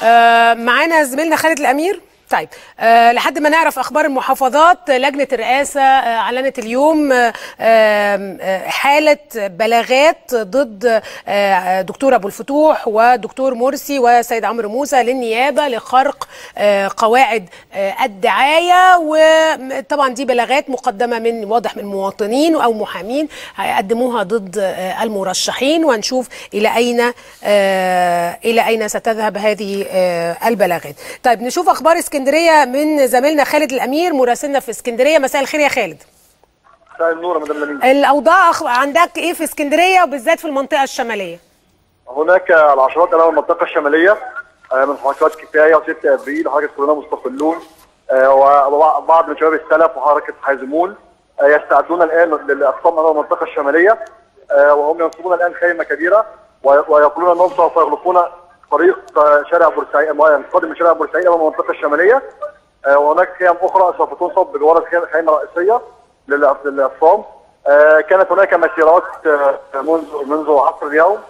آه، معانا زميلنا خالد الامير طيب أه لحد ما نعرف اخبار المحافظات لجنه الرئاسه أه اعلنت اليوم أه أه حاله بلاغات ضد أه دكتور ابو الفتوح ودكتور مرسي وسيد عمرو موسى للنيابه لخرق أه قواعد أه الدعايه وطبعا دي بلاغات مقدمه من واضح من مواطنين او محامين هيقدموها ضد أه المرشحين وهنشوف الى اين أه الى اين ستذهب هذه أه البلاغات طيب نشوف اخبار اسكندريه اسكندريه من زميلنا خالد الامير مراسلنا في اسكندريه مساء الخير يا خالد مساء النور يا مدام لمين الاوضاع عندك ايه في اسكندريه وبالذات في المنطقه الشماليه هناك العشرات الان المنطقه الشماليه من حركات كفايه و6 ابريل وحركه كلنا مستقلون وبعض من شباب السلف وحركه حازمون يستعدون الان للاقسام امام المنطقه الشماليه وهم ينصبون الان خيمه كبيره ويقولون انهم سوف يغلقون طريق شارع بورسعيد القادم من شارع بورسعيد الى المنطقه الشماليه وهناك خيام اخرى سوف تنصب بجوار الخيمه الرئيسيه للاعتصام كانت هناك مسيرات منذ منذ عصر اليوم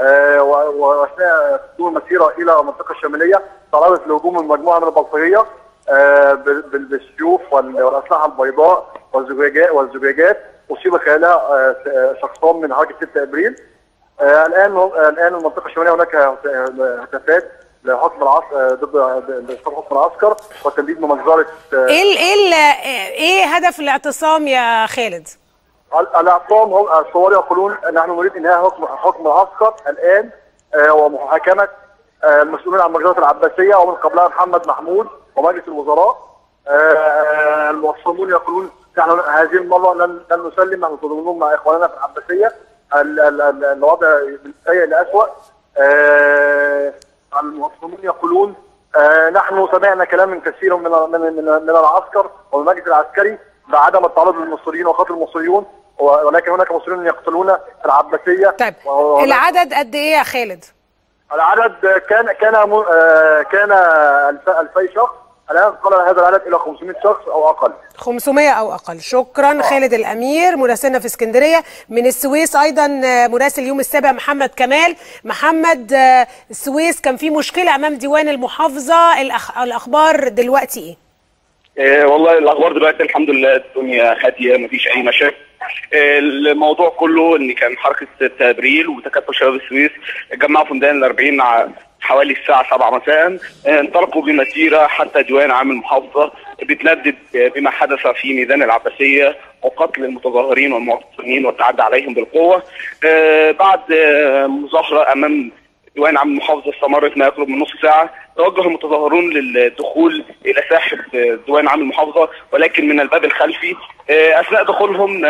واثناء تدور المسيره الى المنطقه الشماليه تعرضت لهجوم من مجموعه من البلطجيه بالسيوف والاسلحه البيضاء والزجاجات والزجاجات اصيب خلالها شخصان من حركه 6 ابريل آه الان الان المنطقه الشماليه هناك هتافات لحكم العسكر ضد حكم العسكر وتمديد مجزره آه ايه ايه ايه هدف الاعتصام يا خالد؟ الاعتصام هم الثوار يقولون نحن نريد انهاء حكم حكم العسكر الان آه ومحاكمه المسؤولين عن مجزره العباسيه ومن قبلها محمد محمود ومجلس الوزراء المعتصمون يقولون نحن هذه المره لن لن نسلم نحن متضامنون مع اخواننا في العباسيه الوضع من سيء لاسوء آه المعتصمون يقولون آه نحن سمعنا كلاما كثيرا من من من, من العسكر والمجلس العسكري بعدم التعرض للمصريين وقتل المصريون ولكن هناك مصريون يقتلون في العباسيه طيب العدد قد ايه يا خالد؟ العدد كان كان آه كان 2000 شخص الان قل هذا العدد الى 500 شخص او اقل 500 او اقل شكرا آه. خالد الامير مراسلنا في اسكندريه من السويس ايضا مراسل يوم السابع محمد كمال محمد السويس كان في مشكله امام ديوان المحافظه الأخ... الاخبار دلوقتي ايه إيه والله الاخبار دلوقتي الحمد لله الدنيا هاديه مفيش اي مشاكل الموضوع كله ان كان حركه 6 ابريل وتكتل شباب السويس اتجمعوا في ميدان ال 40 حوالي الساعة 7 مساء انطلقوا بمسيرة حتى ديوان عام المحافظة بتندد بما حدث في ميدان العباسية وقتل المتظاهرين والمعتصمين والتعدي عليهم بالقوة بعد مظاهرة أمام ديوان عام المحافظة استمرت ما يقرب من نصف ساعة توجه المتظاهرون للدخول إلى ساحة ديوان عام المحافظة ولكن من الباب الخلفي أثناء دخولهم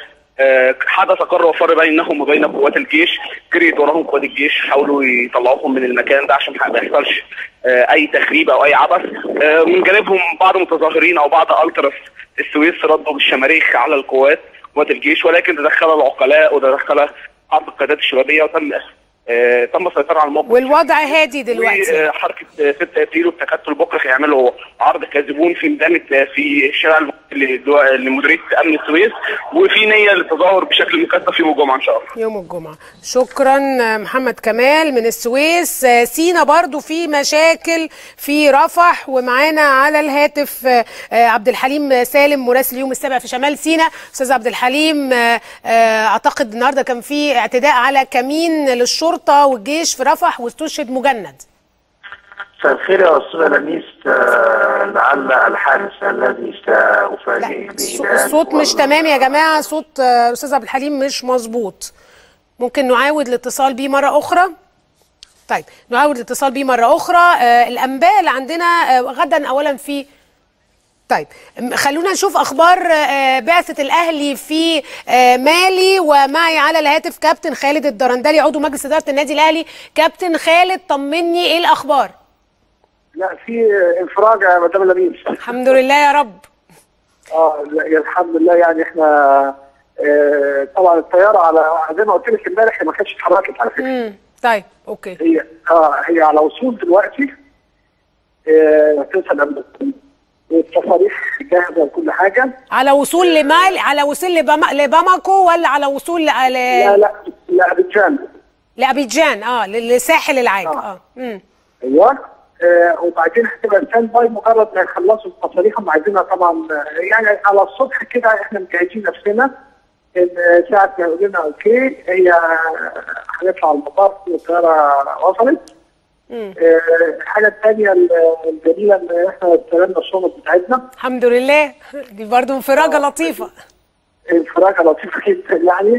حدث قرر وفر بينهم وبين قوات الجيش جريت وراهم قوات الجيش حاولوا يطلعوهم من المكان ده عشان ما يحصلش اي تخريب او اي عبث من جانبهم بعض المتظاهرين او بعض التراس السويس ردوا بالشماريخ على القوات قوات الجيش ولكن تدخل العقلاء وتدخل بعض القيادات الشبابيه وتم آه تم السيطره على الموقف والوضع هادي دلوقتي حركه 6 ابريل والتكتل بكره هيعملوا عرض كاذبون في ميدان في الشارع لمديريه امن السويس وفي نيه للتظاهر بشكل مكثف يوم الجمعه ان شاء الله يوم الجمعه شكرا محمد كمال من السويس سينا برضو في مشاكل في رفح ومعانا على الهاتف عبد الحليم سالم مراسل يوم السابع في شمال سينا استاذ عبد الحليم اعتقد النهارده كان في اعتداء على كمين للشرطه الشرطه والجيش في رفح واستشهد مجند مساء الخير يا استاذ لميس لعل الحادث الذي سافاجئ به الصوت مش تمام يا جماعه صوت استاذ عبد الحليم مش مظبوط ممكن نعاود الاتصال بيه مره اخرى طيب نعاود الاتصال بيه مره اخرى آه الانباء اللي عندنا آه غدا اولا في طيب خلونا نشوف اخبار بعثه الاهلي في مالي ومعي على الهاتف كابتن خالد الدرندلي عضو مجلس اداره النادي الاهلي كابتن خالد طمني ايه الاخبار لا في انفراج يا مدام لميس الحمد لله يا رب اه الحمد لله يعني احنا آه طبعا الطياره على زي ما قلت لك امبارح ما كانتش اتحركت على فكره امم طيب اوكي هي اه هي على وصول دلوقتي آه توصل التصاريح جاهزه وكل حاجه على وصول لمال على وصول لبما... لباماكو ولا على وصول ل... لا لا لابيجان لابيجان اه لساحل العاج اه, آه. ايوه آه، وبعدين هتبقى ستاند باي مجرد ما يخلصوا التصاريح هم عايزينها طبعا آه، يعني على الصبح كده احنا مجهزين نفسنا ان ساعه ما يقولوا لنا اوكي هي هنطلع المطار والطياره وصلت مم. آه، الحاجه الثانيه الجميله ان احنا استلمنا الشنط بتاعتنا الحمد لله دي برضو انفراجه لطيفه الفراغه لطيفه جدا يعني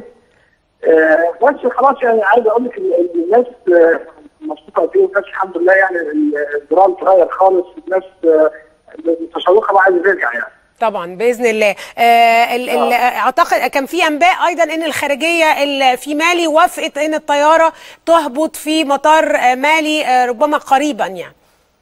آه، بس خلاص يعني عايز اقول لك ال- ال- الناس آه، مبسوطه قد ايه والناس الحمد لله يعني الجرام اتغير خالص الناس آه، متشوقه بقى عايزه ترجع يعني طبعا باذن الله آه ال ال اعتقد كان في انباء ايضا ان الخارجيه ال- في مالي وافقت ان الطياره تهبط في مطار آه، مالي آه، ربما قريبا يعني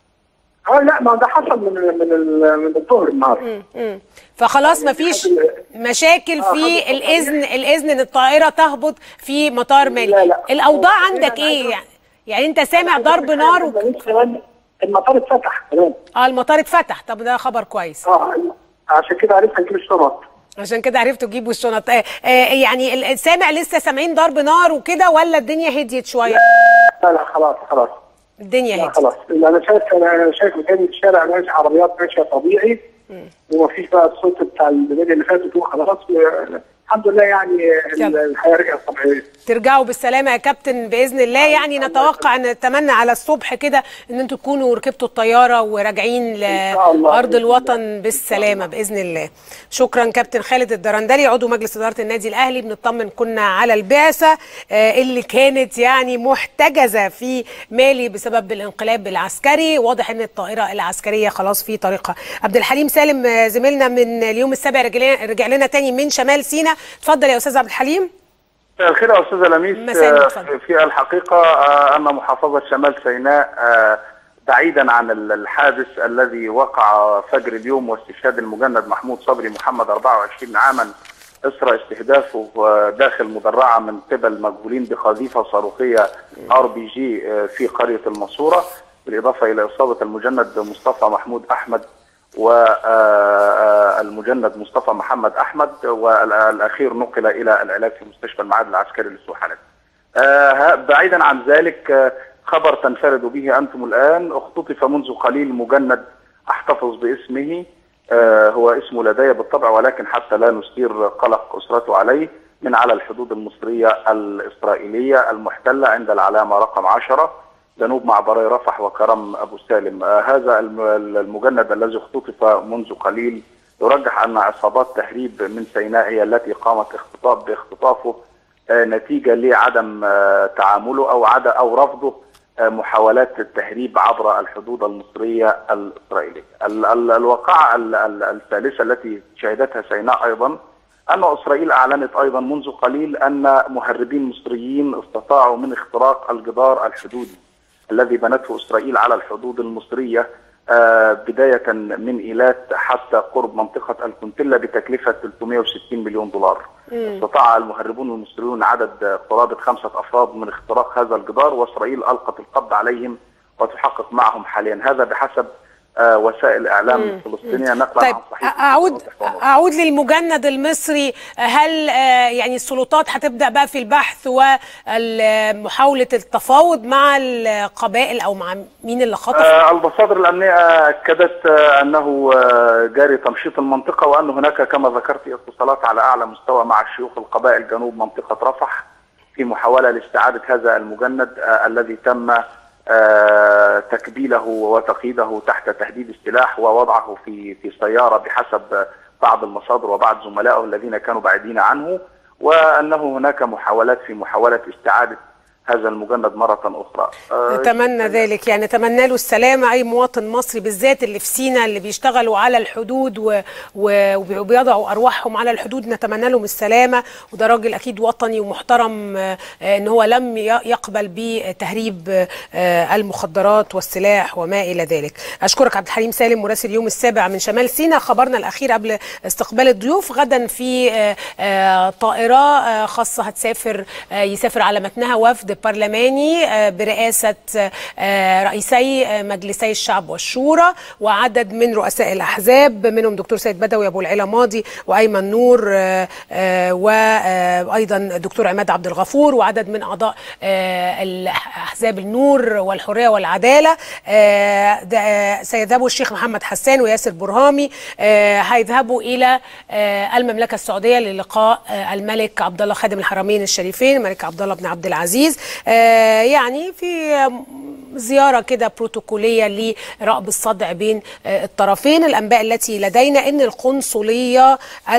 اه لا ما ده حصل من من ال- من الظهر النهارده مم. فخلاص ما فيش مشاكل آه، في خلاص. الاذن الاذن ان الطائره تهبط في مطار مالي لا، لا. الاوضاع آه، عندك أنا ايه عايز- يعني يعني انت سامع ضرب نار و... كمان المطار اتفتح كمان اه المطار اتفتح طب ده خبر كويس اه عشان كده عرفنا نجيب الشنط عشان كده عرفتوا تجيبوا الشنط آه آه يعني ال- سامع لسه سامعين ضرب نار وكده ولا الدنيا هديت شويه لا لا خلاص خلاص الدنيا لا هديت خلاص انا شايف انا شايف مكان الشارع ماشي عربيات ماشيه طبيعي ومفيش بقى الصوت بتاع الليله اللي فاتت وخلاص و- الحمد لله يعني ال- الحياه رجعت طبيعيه ترجعوا بالسلامة يا كابتن بإذن الله يعني نتوقع أن نتمنى على الصبح كده أن أنتوا تكونوا ركبتوا الطيارة وراجعين شاء الله. لأرض الوطن بالسلامة بإذن الله شكرا كابتن خالد الدرندلي عضو مجلس إدارة النادي الأهلي بنطمن كنا على البعثة آه، اللي كانت يعني محتجزة في مالي بسبب الانقلاب العسكري واضح أن الطائرة العسكرية خلاص في طريقها عبد الحليم سالم آه، زميلنا من اليوم السابع رجع رجع لنا تاني من شمال سيناء اتفضل يا أستاذ عبد الحليم مساء الخير يا استاذه لميس مساء النور، آه، اتفضل. في- في الحقيقه آه، ان محافظه شمال سيناء آه، بعيدا عن ال- الحادث الذي وقع فجر اليوم واستشهاد المجند محمود صبري محمد 24 عاما اثر استهدافه آه، داخل مدرعه من قبل مجهولين بقذيفه صاروخيه ار بي جي في قريه المنصوره بالاضافه الى اصابه المجند مصطفى محمود احمد والمجند مصطفى محمد احمد والاخير نقل الى العلاج في مستشفى المعهد العسكري للسوحلات. آه، بعيدا عن ذلك آه، خبر تنفرد به انتم الان اختطف منذ قليل مجند احتفظ باسمه آه، هو اسمه لدي بالطبع ولكن حتى لا نثير قلق اسرته عليه من على الحدود المصريه الاسرائيليه المحتله عند العلامه رقم 10 جنوب معبري رفح وكرم ابو سالم آه، هذا الم- المجند الذي اختطف منذ قليل يرجح ان عصابات تهريب من سيناء هي التي قامت اختطاف باختطافه آه، نتيجه لعدم آه، تعامله او عدا او رفضه آه، محاولات التهريب عبر الحدود المصريه الاسرائيليه. ال- ال- الواقعه ال- ال- الثالثه التي شهدتها سيناء ايضا ان اسرائيل اعلنت ايضا منذ قليل ان مهربين مصريين استطاعوا من اختراق الجدار الحدودي الذي بنته اسرائيل على الحدود المصريه آه، بدايه من ايلات حتى قرب منطقه الكونتيلا بتكلفه 360 مليون دولار. استطاع المهربون المصريون عدد قرابه خمسه افراد من اختراق هذا الجدار واسرائيل القت القبض عليهم وتحقق معهم حاليا هذا بحسب آه، وسائل اعلام فلسطينيه نقلا طيب عن صحيفه اعود اعود للمجند المصري هل آه، يعني السلطات هتبدا بقى في البحث ومحاوله التفاوض مع القبائل او مع مين اللي خطف آه، المصادر الامنيه اكدت آه، انه آه، جاري تمشيط المنطقه وان هناك كما ذكرت اتصالات على اعلى مستوى مع شيوخ القبائل جنوب منطقه رفح في محاوله لاستعاده هذا المجند آه، الذي تم آه، تكبيله وتقييده تحت تهديد السلاح ووضعه في في سياره بحسب آه، بعض المصادر وبعض زملائه الذين كانوا بعيدين عنه وانه هناك محاولات في محاوله استعاده هذا المجند مره اخرى آه، نتمنى ذلك يعني نتمنى له السلامة أي مواطن مصري بالذات اللي في سينا اللي بيشتغلوا على الحدود و... و... وبيضعوا أرواحهم على الحدود نتمنى لهم السلامة وده راجل أكيد وطني ومحترم آه، إن هو لم ي- يقبل بتهريب آه، المخدرات والسلاح وما إلى ذلك أشكرك عبد الحليم سالم مراسل اليوم السابع من شمال سينا خبرنا الأخير قبل استقبال الضيوف غدا في آه، آه، طائرة آه، خاصة هتسافر آه، يسافر على متنها وفد وفد برلماني آه، برئاسة آه، رئيسي آه، مجلسي الشعب والشورى وعدد من رؤساء الأحزاب منهم دكتور سيد بدوي أبو العلا ماضي وأيمن نور آه، آه، وأيضا دكتور عماد عبد الغفور وعدد من أعضاء آه، الأحزاب النور والحرية والعدالة آه، ده- آه، سيذهبوا الشيخ محمد حسان وياسر برهامي آه، هيذهبوا إلى آه، المملكة السعودية للقاء آه، الملك عبد الله خادم الحرمين الشريفين الملك عبد الله بن عبد العزيز آه، يعني في آه، زيارة كده بروتوكولية لرأب الصدع بين آه، الطرفين الأنباء التي لدينا أن القنصلية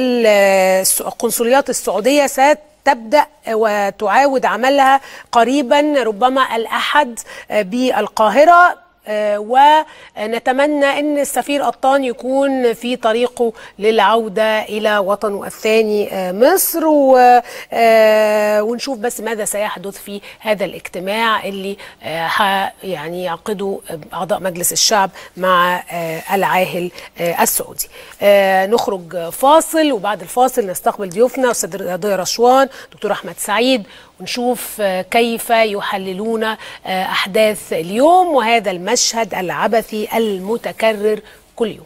ال- القنصليات السعودية ست تبدأ وتعاود عملها قريبا ربما الأحد آه، بالقاهرة آه، ونتمنى ان السفير قطان يكون في طريقه للعوده الى وطنه الثاني آه، مصر و- آه، ونشوف بس ماذا سيحدث في هذا الاجتماع اللي آه، ح- يعني يعقده اعضاء مجلس الشعب مع آه، العاهل آه، السعودي. آه، نخرج فاصل وبعد الفاصل نستقبل ضيوفنا استاذ ضياء رشوان دكتور احمد سعيد ونشوف آه، كيف يحللون آه، احداث اليوم وهذا المشهد العبثي المتكرر كل يوم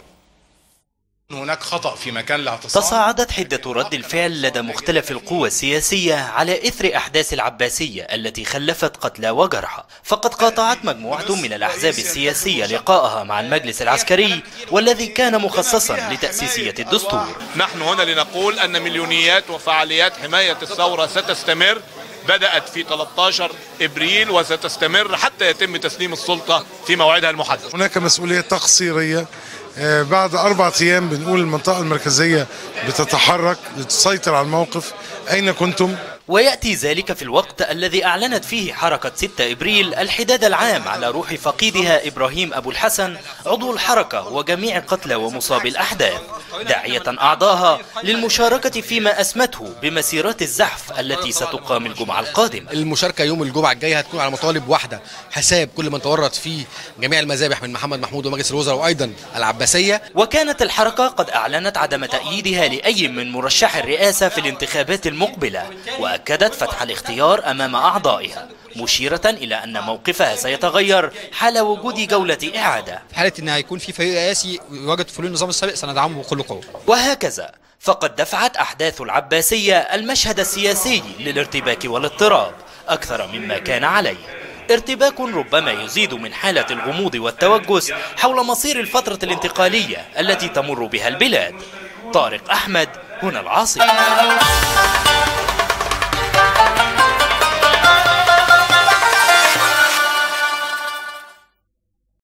هناك خطأ في مكان الاعتصام تصاعدت حدة رد الفعل لدى مختلف القوى السياسية على إثر أحداث العباسية التي خلفت قتلى وجرحى فقد قاطعت مجموعة من الأحزاب السياسية لقاءها مع المجلس العسكري والذي كان مخصصا لتأسيسية الدستور نحن هنا لنقول أن مليونيات وفعاليات حماية الثورة ستستمر بدأت في 13 إبريل وستستمر حتى يتم تسليم السلطة في موعدها المحدد هناك مسؤولية تقصيرية آه، بعد أربعة أيام بنقول المنطقة المركزية بتتحرك لتسيطر على الموقف أين كنتم؟ ويأتي ذلك في الوقت الذي أعلنت فيه حركة 6 إبريل الحداد العام على روح فقيدها إبراهيم أبو الحسن عضو الحركة وجميع قتلى ومصابي الأحداث داعية أعضاها للمشاركة فيما أسمته بمسيرات الزحف التي ستقام الجمعة القادمة المشاركه يوم الجمعه الجايه هتكون على مطالب واحده حساب كل من تورط فيه جميع المذابح من محمد محمود ومجلس الوزراء وايضا العباسيه وكانت الحركة قد أعلنت عدم تأييدها لأي من مرشح الرئاسة في الانتخابات المقبلة وأكدت فتح الاختيار أمام أعضائها مشيرة إلى أن موقفها سيتغير حال وجود جولة إعادة في حاله ان هيكون في فريق رئاسي يواجد فلول النظام السابق سندعمه بكل قوه وهكذا فقد دفعت أحداث العباسية المشهد السياسي للارتباك والاضطراب أكثر مما كان عليه ارتباك ربما يزيد من حالة الغموض والتوجس حول مصير الفترة الانتقالية التي تمر بها البلاد طارق أحمد هنا العاصمة